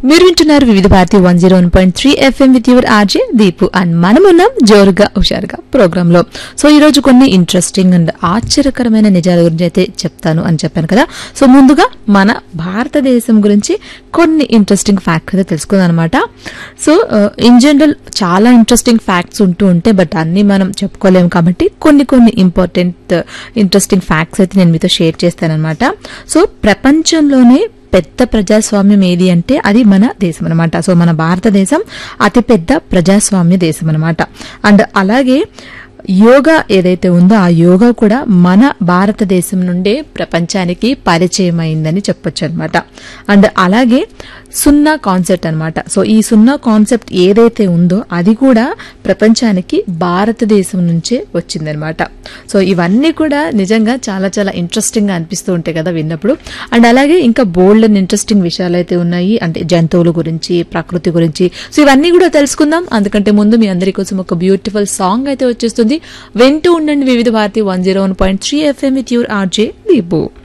మీరు వింటున్నారు Vividh Bharati one zero one point three FM with your RJ Deepu and మనమున్నాం జోరుగా హుషారుగా ప్రోగ్రామ్ లో సో ఈ రోజు కొన్ని ఇంట్రెస్టింగ్ అండ్ ఆశ్చర్యకరమైన నిజాల గురించి అయితే చెప్తాను అని చెప్పాను కదా సో ముందుగా మన భారతదేశం గురించి కొన్ని ఇంట్రెస్టింగ్ ఫ్యాక్ట్స్ అయితే తెలుసుకుందాం అనమాట సో ఇన్ జనరల్ చాలా ఇంట్రెస్టింగ్ ఫ్యాక్ట్స్ ఉంటూ ఉంటే బట్ అన్ని మనం చెప్పుకోలేము కాబట్టి కొన్ని కొన్ని ఇంపార్టెంట్ ఇంట్రెస్టింగ్ ఫ్యాక్ట్స్ అయితే నేను మీతో షేర్ చేస్తానన్నమాట సో ప్రపంచంలోనే పెద్ద ప్రజాస్వామ్యం ఏది అంటే అది మన దేశం అనమాట సో మన భారతదేశం అతిపెద్ద ప్రజాస్వామ్య దేశం అనమాట అండ్ అలాగే యోగా ఏదైతే ఉందో ఆ యోగా కూడా మన భారతదేశం నుండే ప్రపంచానికి పరిచయం అయిందని చెప్పొచ్చు అనమాట అండ్ అలాగే సున్నా కాన్సెప్ట్ అనమాట సో ఈ సున్నా కాన్సెప్ట్ ఏదైతే ఉందో అది కూడా ప్రపంచానికి భారతదేశం నుంచే వచ్చిందనమాట సో ఇవన్నీ కూడా నిజంగా చాలా చాలా ఇంట్రెస్టింగ్ గా అనిపిస్తూ ఉంటాయి కదా విన్నప్పుడు అండ్ అలాగే ఇంకా బోల్డ్ అండ్ ఇంట్రెస్టింగ్ విషయాలు అయితే ఉన్నాయి అంటే జంతువుల గురించి ప్రకృతి గురించి సో ఇవన్నీ కూడా తెలుసుకుందాం అందుకంటే ముందు మీ అందరి కోసం ఒక బ్యూటిఫుల్ సాంగ్ అయితే వచ్చేస్తుంది వింటూ ఉండండి Vividh Bharati one zero one point three FM with your RJ Deepu